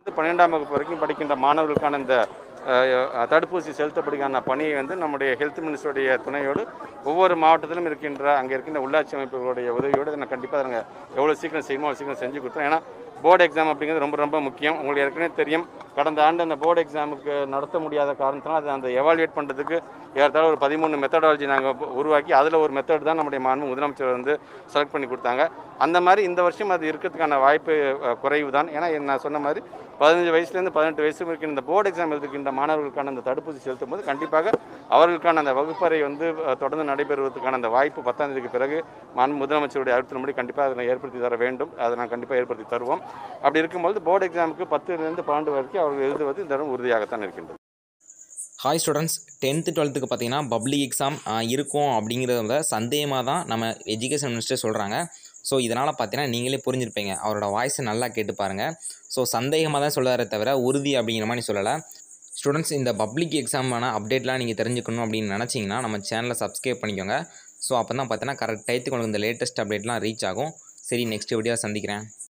வந்து பன்னிரெண்டாம் வகுப்பு வரைக்கும் படிக்கின்ற மாணவர்களுக்கான இந்த அஹ், தடுப்பூசி செலுத்தப்படுகிற பணியை வந்து நம்முடைய ஹெல்த் மினிஸ்டருடைய துணையோடு ஒவ்வொரு மாவட்டத்திலும் இருக்கின்ற அங்கே இருக்கின்ற உள்ளாட்சி அமைப்புகளுடைய உதவியோடு நான் கண்டிப்பாக நாங்கள் எவ்வளோ சீக்கிரம் செய்யணுமோ அவ்வளோ சீக்கிரம் செஞ்சு கொடுத்தோம் ஏன்னா போர்டு எக்ஸாம் அப்படிங்கிறது ரொம்ப ரொம்ப முக்கியம் உங்களுக்கு ஏற்கனவே தெரியும் கடந்த ஆண்டு அந்த போர்டு எக்ஸாமுக்கு நடத்த முடியாத காரணத்தினால் அது அந்த எவாலுவேட் பண்ணுறதுக்கு ஏறத்தாழ ஒரு பதிமூணு மெத்தடாலஜி நாங்கள் உருவாக்கி அதில் ஒரு மெத்தட் தான் நம்முடைய மாண்பு முதலமைச்சர் வந்து செலக்ட் பண்ணி கொடுத்தாங்க அந்த மாதிரி இந்த வருஷம் அது இருக்கிறதுக்கான வாய்ப்பு அஹ், குறைவு தான் ஏன்னா நான் சொன்ன மாதிரி பதினஞ்சு வயசுலேருந்து பதினெட்டு வயசு வரைக்கும் இந்த போர்டு எக்ஸாம் எழுதுகின்ற மாணவர்களுக்கான அந்த தடுப்பூசி செலுத்தும் போது கண்டிப்பாக அவர்களுக்கான அந்த வகுப்பறை வந்து அஹ், தொடர்ந்து நடைபெறுவதற்கான அந்த வாய்ப்பு பத்தாம் தேதிக்கு பிறகு மாண்பு முதலமைச்சருடைய அறிவுறுத்தின்படி கண்டிப்பாக அதை ஏற்படுத்தி தர வேண்டும் அதை நான் கண்டிப்பாக ஏற்படுத்தி தருவோம் அப்படி இருக்கும்போது போர்டு எக்ஸாமுக்கு பத்துலேருந்து பன்னெண்டு வரைக்கும் அவர்கள் எழுதுவது இந்த தடவை உறுதியாகத்தான் இருக்கின்றது ஹாய் ஸ்டூடெண்ட்ஸ் டென்த்து டுவெல்த்துக்கு பார்த்தீங்கன்னா பப்ளிக் எக்ஸாம் இருக்கும் அப்படிங்கிறத வந்து சந்தேகமாக தான் நம்ம எஜுகேஷன் மினிஸ்டர் சொல்கிறாங்க ஸோ இதனால் பார்த்தீங்கன்னா நீங்களே புரிஞ்சிருப்பீங்க அவரோட வாய்ஸை நல்லா கேட்டு பாருங்கள் ஸோ சந்தேகமாக தான் சொல்கிறாரே தவிர உறுதி அப்படிங்கிற மாதிரி சொல்லலை ஸ்டூடெண்ட்ஸ் இந்த பப்ளிக் எக்ஸாமான அப்டேட்லாம் நீங்கள் தெரிஞ்சுக்கணும் அப்படின்னு நினச்சிங்கன்னா நம்ம சேனலை சப்ஸ்கிரைப் பண்ணிக்கோங்க ஸோ அப்போ தான் பார்த்தீங்கன்னா கரெக்ட் டயத்துக்கு உங்களுக்கு இந்த லேட்டஸ்ட் அப்டேட்லாம் ரீச் ஆகும் சரி நெக்ஸ்ட் வீடியோ சந்திக்கிறேன்